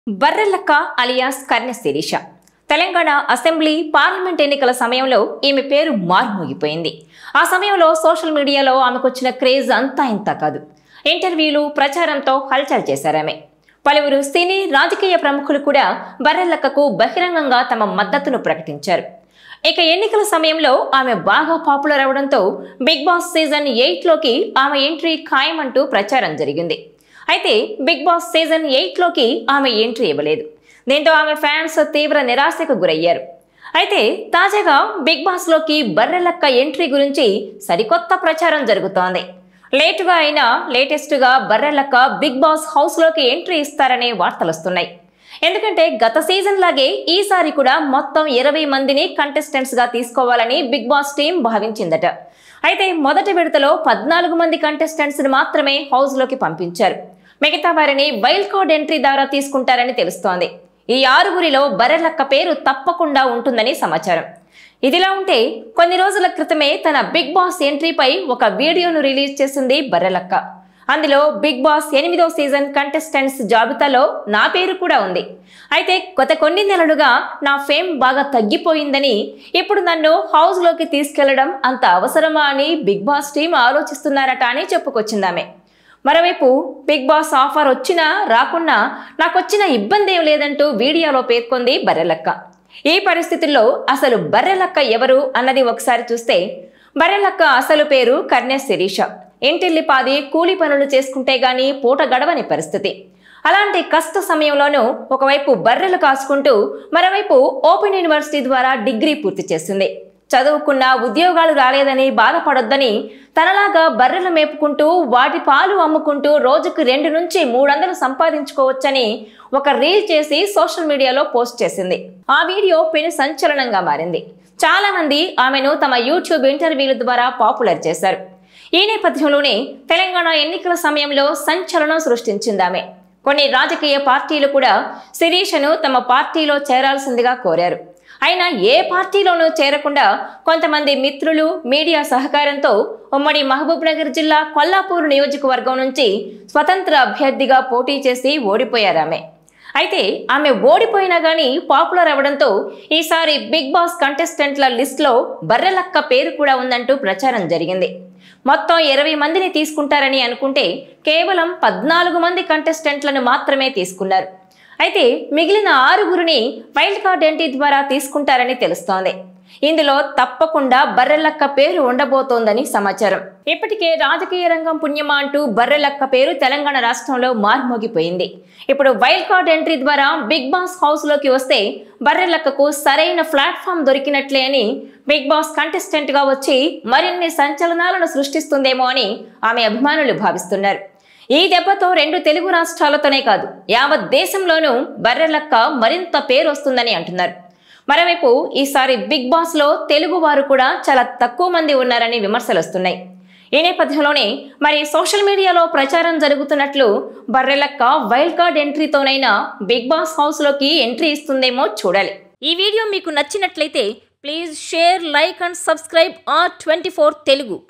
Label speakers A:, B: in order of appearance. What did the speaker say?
A: Barrelakka alias Karne Sirisha Telangana assembly parliament ఎన్నికల సమయంలో ఈమె పేరు మార్మోగిపోయింది ఆ సమయంలో సోషల్ మీడియాలో ఆమెకొచ్చిన క్రేజ్ అంతా ఇంత కాదు ఇంటర్వ్యూలు ప్రచారంతో హల్చల్ చేశారామె పలువురు సినీ రాజకీయ ప్రముఖులు కూడా బర్రెలక్కకు బహిరంగంగా తమ మద్దతును ప్రకటించారు ఇక ఎన్నికల సమయంలో ఆమె బాగా పాపులర్ అవడంతో బిగ్ బాస్ సీజన్ ఎయిట్లోకి ఆమె ఎంట్రీ ఖాయమంటూ ప్రచారం జరిగింది అయితే బిగ్ బాస్ సీజన్ ఎయిట్లోకి ఆమె ఎంట్రీ ఇవ్వలేదు దీంతో ఆమె ఫ్యాన్స్ తీవ్ర నిరాశకు గురయ్యారు అయితే తాజాగా బిగ్ బాస్లోకి బర్రెలక్క ఎంట్రీ గురించి సరికొత్త ప్రచారం జరుగుతోంది లేటుగా అయినా లేటెస్ట్గా బర్రెలక్క బిగ్ బాస్ హౌస్లోకి ఎంట్రీ ఇస్తారనే వార్తలు వస్తున్నాయి ఎందుకంటే గత సీజన్ లాగే ఈసారి కూడా మొత్తం ఇరవై మందిని కంటెస్టెంట్స్ గా తీసుకోవాలని బిగ్ బాస్ టీం భావించిందట అయితే మొదటి విడతలో పద్నాలుగు మంది కంటెస్టెంట్స్ ని మాత్రమే హౌస్ లోకి పంపించారు మిగతా వారిని వైల్డ్ కార్డ్ ఎంట్రీ ద్వారా తీసుకుంటారని తెలుస్తోంది ఈ ఆరుగురిలో బర్రెలక్క పేరు తప్పకుండా ఉంటుందని సమాచారం ఇదిలా ఉంటే కొన్ని రోజుల క్రితమే తన బిగ్ బాస్ ఎంట్రీపై ఒక వీడియోను రిలీజ్ చేసింది బర్రెలక్క అందులో బిగ్ బాస్ ఎనిమిదో సీజన్ కంటెస్టెంట్స్ జాబితాలో నా పేరు కూడా ఉంది అయితే గత కొన్ని నెలలుగా నా ఫేమ్ బాగా తగ్గిపోయిందని ఇప్పుడు నన్ను హౌస్లోకి తీసుకెళ్లడం అంత అవసరమా అని బిగ్ బాస్ టీం ఆలోచిస్తున్నారట అని చెప్పుకొచ్చిందామె మరోవైపు బిగ్ బాస్ ఆఫర్ వచ్చినా రాకున్నా నాకొచ్చిన ఇబ్బంది ఏం లేదంటూ వీడియోలో పేర్కొంది బర్రెలక్క ఈ పరిస్థితుల్లో అసలు బర్రెలక్క ఎవరు అన్నది ఒకసారి చూస్తే బర్రెలక్క అసలు పేరు కర్ణె శిరీష ఇంటిల్లిపాది కూలి పనులు చేసుకుంటే గాని పూట గడవని పరిస్థితి అలాంటి కష్ట సమయంలోనూ ఒకవైపు బర్రెలు కాసుకుంటూ మరోవైపు ఓపెన్ యూనివర్సిటీ ద్వారా డిగ్రీ పూర్తి చేసింది చదువుకున్న ఉద్యోగాలు రాలేదని బాధపడొద్దని తనలాగా బర్రెలు మేపుకుంటూ వాటి పాలు అమ్ముకుంటూ రోజుకు రెండు నుంచి మూడొందలు సంపాదించుకోవచ్చని ఒక రీల్ చేసి సోషల్ మీడియాలో పోస్ట్ చేసింది ఆ వీడియో పెను సంచలనంగా మారింది చాలా మంది ఆమెను తమ యూట్యూబ్ ఇంటర్వ్యూల ద్వారా పాపులర్ చేశారు ఈ నేపథ్యంలోనే తెలంగాణ ఎన్నికల సమయంలో సంచలనం సృష్టించింది ఆమె కొన్ని రాజకీయ పార్టీలు కూడా శిరీషను తమ పార్టీలో చేరాల్సిందిగా కోరారు అయినా ఏ పార్టీలోనూ చేరకుండా కొంతమంది మిత్రులు మీడియా సహకారంతో ఉమ్మడి మహబూబ్ నగర్ జిల్లా కొల్లాపూర్ నియోజకవర్గం నుంచి స్వతంత్ర అభ్యర్థిగా పోటీ చేసి ఓడిపోయారామె అయితే ఆమె ఓడిపోయినా గానీ పాపులర్ అవడంతో ఈసారి బిగ్ బాస్ కంటెస్టెంట్ల లిస్ట్లో బర్రెలక్క పేరు కూడా ఉందంటూ ప్రచారం జరిగింది మొత్తం ఇరవై మందిని తీసుకుంటారని అనుకుంటే కేవలం పద్నాలుగు మంది కంటెస్టెంట్లను మాత్రమే తీసుకున్నారు అయితే మిగిలిన ఆరుగురిని వైల్డ్ కార్డ్ ఎంట్రీ ద్వారా తీసుకుంటారని తెలుస్తోంది ఇందులో తప్పకుండా బర్రెలక్క పేరు ఉండబోతోందని సమాచారం ఇప్పటికే రాజకీయ రంగం పుణ్యమా అంటూ బర్రెలక్క పేరు తెలంగాణ రాష్ట్రంలో మార్మోగిపోయింది ఇప్పుడు వైల్డ్ కార్డ్ ఎంట్రీ ద్వారా బిగ్ బాస్ హౌస్ లోకి వస్తే బర్రెలక్కకు సరైన ప్లాట్ఫామ్ దొరికినట్లే అని బిగ్ బాస్ కంటెస్టెంట్ గా వచ్చి మరిన్ని సంచలనాలను సృష్టిస్తుందేమో అని ఆమె అభిమానులు భావిస్తున్నారు ఈ దెబ్బతో రెండు తెలుగు రాష్ట్రాలతోనే కాదు యావత్ దేశంలోనూ బర్రెలక్క మరింత పేరు వస్తుందని అంటున్నారు మరోవైపు ఈసారి బిగ్ బాస్ లో తెలుగు వారు కూడా చాలా తక్కువ మంది ఉన్నారని విమర్శలు వస్తున్నాయి ఈ నేపథ్యంలోనే మరి సోషల్ మీడియాలో ప్రచారం జరుగుతున్నట్లు బర్రెలక్క వైల్డ్ కార్డ్ ఎంట్రీతోనైనా బిగ్ బాస్ హౌస్ లోకి ఎంట్రీ ఇస్తుందేమో చూడాలి ఈ వీడియో మీకు నచ్చినట్లయితే please share like and subscribe R twenty Telugu